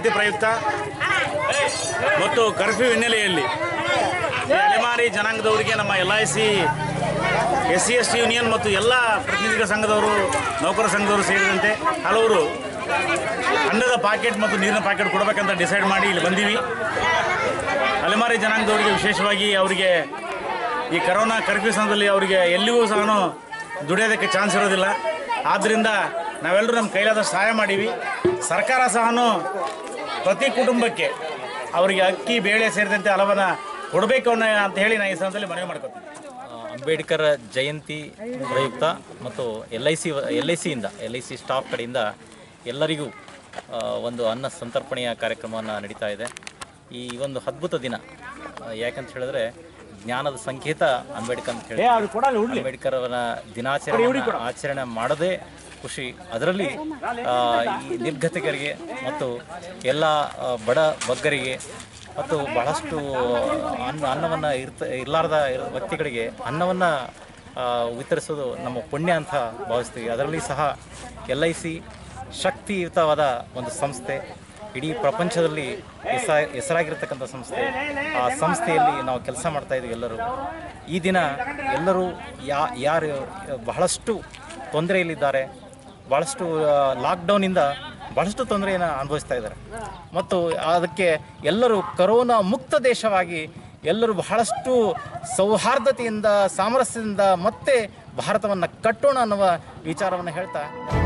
ಜಯಂತಿ ಪ್ರಯುಕ್ತ ಮತ್ತು ಕರ್ಫ್ಯೂ ಹಿನ್ನೆಲೆಯಲ್ಲಿ ಈ ಅಲೆಮಾರಿ ಜನಾಂಗದವರಿಗೆ ನಮ್ಮ L I C S C S T union ಮತ್ತು ಎಲ್ಲ ಪ್ರತಿನಿಧಿಗಳ ಸಂಘದವರು ನೌಕರ ಸಂಘದವರು ಸೇರಿದಂತೆ ಹಲವರು ಅನ್ನದ ಪಾಕೆಟ್ ಮತ್ತು ನೀರಿನ ಪಾಕೆಟ್ ಕೊಡಬೇಕಂತ ಡಿಸೈಡ್ ಮಾಡಿ ಇಲ್ಲಿ ಬಂದೀವಿ ಅಲೆಮಾರಿ ಜನಾಂಗದವರಿಗೆ ವಿಶೇಷವಾಗಿ ಅವರಿಗೆ ಈ ಕರೋನಾ ಕರ್ಫ್ಯೂ ಸಮಯದಲ್ಲಿ ಅವರಿಗೆ ಎಲ್ಲಿಯೂ ಸಹ ದುಡಿಯೋದಕ್ಕೆ ಚಾನ್ಸ್ ಇರೋದಿಲ್ಲ ಆದ್ದರಿಂದ ನಾವೆಲ್ಲರೂ ನಮ್ಮ ಕೈಲಾದಷ್ಟು ಸಹಾಯ ಮಾಡೀವಿ ಸರ್ಕಾರ ಸಹ ಪ್ರತಿ ಕುಟುಂಬಕ್ಕೆ ಅವರಿಗೆ ಅಕ್ಕಿ ಬೇಳೆ ಸೇರಿದಂತೆ ಹಲವನ್ನ ಕೊಡಬೇಕು ಅನ್ನೋ ಅಂತ ಹೇಳಿ ನಾನು ಈ ಸಮಯದಲ್ಲಿ ಮನವಿ ಮಾಡ್ಕೊತೀನಿ ಆ, ಅಂಬೇಡ್ಕರ್ ಜಯಂತಿ ಪ್ರಯುಕ್ತ ಮತ್ತು L I C L I ಸಿಯಿಂದ ಎಲ್ ಐ ಸಿ ಸ್ಟಾಫ್ ಕಡೆಯಿಂದ ಎಲ್ಲರಿಗೂ ಆ, ಒಂದು ಅನ್ನ ಸಂತರ್ಪಣೆಯ ಕಾರ್ಯಕ್ರಮವನ್ನು ನಡೀತಾ ಇದೆ ಈ ಒಂದು ಅದ್ಭುತ ದಿನ ಆ, ಯಾಕಂತ ಹೇಳಿದ್ರೆ ಜ್ಞಾನದ ಸಂಕೇತ ಅಂಬೇಡ್ಕರ್ ಅಂತ ಹೇಳಿ ಅಂಬೇಡ್ಕರ್ ಅವರ ದಿನಾಚರಣೆ ಆಚರಣೆ ಮಾಡದೇ ಖುಷಿ ಅದರಲ್ಲಿ ಆ, ಈ ನಿರ್ಗತಿಕರಿಗೆ ಮತ್ತು ಎಲ್ಲ ಆ, ಬಡ ಬಗ್ಗರಿಗೆ ಮತ್ತು ಬಹಳಷ್ಟು ಅನ್ನ ಅನ್ನವನ್ನು ಇರ್ತ ಇರಲಾರ್ದ ಇರೋ ವ್ಯಕ್ತಿಗಳಿಗೆ ಅನ್ನವನ್ನು ವಿತರಿಸೋದು ನಮ್ಮ ಪುಣ್ಯ ಅಂತ ಭಾವಿಸ್ತೀವಿ ಅದರಲ್ಲಿ ಸಹ ಎಲ್ ಐ ಸಿ ಶಕ್ತಿಯುತವಾದ ಒಂದು ಸಂಸ್ಥೆ ಇಡೀ ಪ್ರಪಂಚದಲ್ಲಿ ಹೆಸ ಹೆಸರಾಗಿರ್ತಕ್ಕಂಥ ಸಂಸ್ಥೆ ಆ ಸಂಸ್ಥೆಯಲ್ಲಿ ನಾವು ಕೆಲಸ ಮಾಡ್ತಾ ಇದ್ದೀವಿ ಎಲ್ಲರೂ ಈ ದಿನ ಎಲ್ಲರೂ ಯಾ ಯಾರು ಬಹಳಷ್ಟು ತೊಂದರೆಯಲ್ಲಿದ್ದಾರೆ ಭಾಳಷ್ಟು ಲಾಕ್ಡೌನಿಂದ ಭಾಳಷ್ಟು ತೊಂದರೆಯನ್ನು ಅನುಭವಿಸ್ತಾ ಇದ್ದಾರೆ ಮತ್ತು ಅದಕ್ಕೆ ಎಲ್ಲರೂ ಕರೋನಾ ಮುಕ್ತ ದೇಶವಾಗಿ ಎಲ್ಲರೂ ಬಹಳಷ್ಟು ಸೌಹಾರ್ದತೆಯಿಂದ ಸಾಮರಸ್ಯದಿಂದ ಮತ್ತೆ ಭಾರತವನ್ನು ಕಟ್ಟೋಣ ಅನ್ನುವ ವಿಚಾರವನ್ನು ಹೇಳ್ತಾ